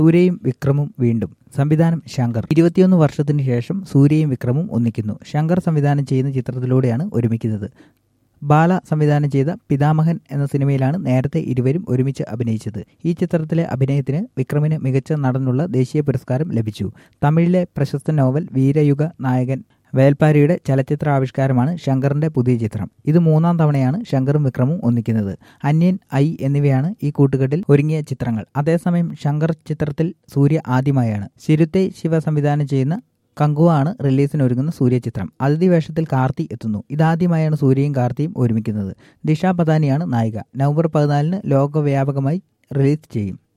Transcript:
സൂര്യയും വിക്രമും വീണ്ടും സംവിധാനം ശങ്കർ ഇരുപത്തിയൊന്ന് വർഷത്തിന് ശേഷം സൂര്യയും വിക്രമും ഒന്നിക്കുന്നു ശങ്കർ സംവിധാനം ചെയ്യുന്ന ചിത്രത്തിലൂടെയാണ് ഒരുമിക്കുന്നത് ബാല സംവിധാനം ചെയ്ത പിതാമഹൻ എന്ന സിനിമയിലാണ് നേരത്തെ ഇരുവരും ഒരുമിച്ച് അഭിനയിച്ചത് ഈ ചിത്രത്തിലെ അഭിനയത്തിന് വിക്രമിന് മികച്ച നടനുള്ള ദേശീയ പുരസ്കാരം ലഭിച്ചു തമിഴിലെ പ്രശസ്ത നോവൽ വീരയുഗ നായകൻ വേൽപ്പാരിയുടെ ചലച്ചിത്ര ആവിഷ്കാരമാണ് ശങ്കറിന്റെ പുതിയ ചിത്രം ഇത് മൂന്നാം തവണയാണ് ശങ്കറും വിക്രമും ഒന്നിക്കുന്നത് അന്യൻ ഐ എന്നിവയാണ് ഈ കൂട്ടുകെട്ടിൽ ഒരുങ്ങിയ ചിത്രങ്ങൾ അതേസമയം ശങ്കർ ചിത്രത്തിൽ സൂര്യ ആദ്യമായാണ് ശിരുത്തെ ശിവ സംവിധാനം ചെയ്യുന്ന കങ്കുവ ആണ് റിലീസിന് ഒരുങ്ങുന്ന സൂര്യ ചിത്രം അതിഥി വേഷത്തിൽ കാർത്തി എത്തുന്നു ഇതാദ്യമായാണ് സൂര്യയും കാർത്തിയും ഒരുമിക്കുന്നത് ദിഷ പതാനിയാണ് നായിക നവംബർ പതിനാലിന് ലോകവ്യാപകമായി റിലീസ് ചെയ്യും